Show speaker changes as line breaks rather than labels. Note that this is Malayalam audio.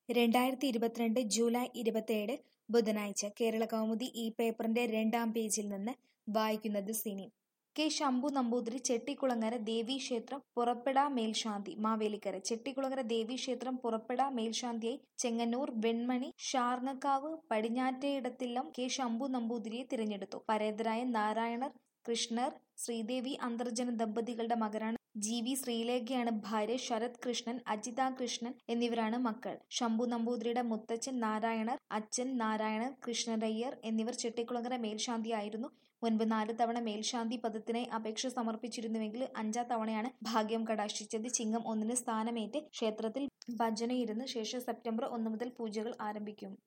രണ്ടായിരത്തി ഇരുപത്തിരണ്ട് ജൂലൈ ഇരുപത്തിയേഴ് ബുധനാഴ്ച കേരള കൗമുദി ഈ പേപ്പറിന്റെ രണ്ടാം പേജിൽ നിന്ന് വായിക്കുന്നത് സിനി കെ ശംഭു നമ്പൂതിരി ചെട്ടിക്കുളങ്ങര ദേവീക്ഷേത്രം പുറപ്പെടാ മേൽശാന്തി മാവേലിക്കര ചെട്ടിക്കുളങ്ങര ദേവീക്ഷേത്രം പുറപ്പെടാ മേൽശാന്തിയായി ചെങ്ങന്നൂർ വെൺമണി ഷാർങ്ങക്കാവ് പടിഞ്ഞാറ്റേടത്തില്ലം കെ ശംഭു നമ്പൂതിരിയെ തിരഞ്ഞെടുത്തു പരേതരായ നാരായണർ കൃഷ്ണർ ശ്രീദേവി അന്തർജന ദമ്പതികളുടെ മകനാണ് ജി വി ശ്രീലേഖയാണ് ഭാര്യ ശരത് കൃഷ്ണൻ അജിത കൃഷ്ണൻ എന്നിവരാണ് മക്കൾ ശംഭു നമ്പൂതിരിയുടെ മുത്തച്ഛൻ നാരായണർ അച്ഛൻ നാരായണർ കൃഷ്ണരയ്യർ എന്നിവർ ചെട്ടിക്കുളങ്ങര മേൽശാന്തിയായിരുന്നു മുൻപ് നാല് തവണ മേൽശാന്തി പദത്തിനായി അപേക്ഷ സമർപ്പിച്ചിരുന്നുവെങ്കിൽ അഞ്ചാം തവണയാണ് ഭാഗ്യം കടാക്ഷിച്ചത് ചിങ്ങം ഒന്നിന് സ്ഥാനമേറ്റ് ക്ഷേത്രത്തിൽ ഭജനയിരുന്ന് ശേഷം സെപ്റ്റംബർ ഒന്ന് മുതൽ പൂജകൾ ആരംഭിക്കും